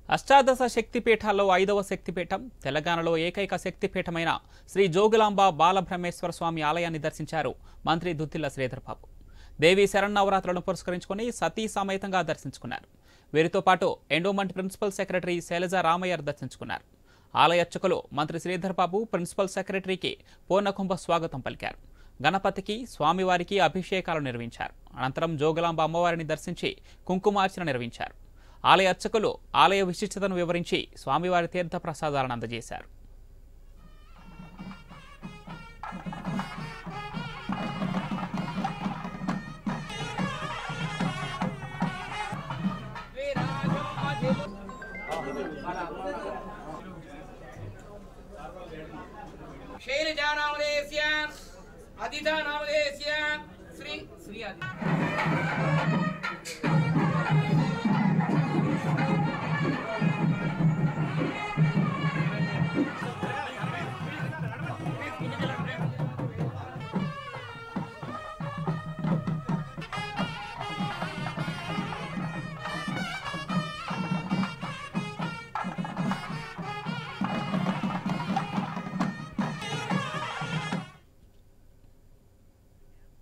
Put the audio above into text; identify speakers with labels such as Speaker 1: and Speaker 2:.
Speaker 1: అష్టాదశ శక్తిపీఠాల్లో ఐదవ శక్తిపీఠం తెలంగాణలో ఏకైక శక్తిపీఠమైన శ్రీ జోగులాంబ బాలబ్రహ్మేశ్వర స్వామి ఆలయాన్ని దర్శించారు మంత్రి దుద్దిల్ల శ్రీధర్ బాబు దేవి శరన్నవరాత్రులను పురస్కరించుకుని సతీ సమేతంగా దర్శించుకున్నారు వీరితో పాటు endowment principal secretary Shailaja Ramayyar దర్శించుకున్నారు ఆలయ అర్చకులు మంత్రి శ్రీధర్ బాబు ప్రిన్సిపల్ సెక్రటరీకి పూర్ణకుంభ స్వాగతం పలికారు గణపతికి స్వామివారికి అభిషేకాలు నిర్వహించారు అనంతరం జోగులాంబ అమ్మవారిని దర్శించి కుంకుమార్చన నిర్వహించారు ఆలయ అర్చకులు ఆలయ విశిష్టతను వివరించి స్వామివారి తీర్థ ప్రసాదాలను అందజేశారు
Speaker 2: शैलजानामधेयस्य अदिता नामधेयस्य श्री श्री आदि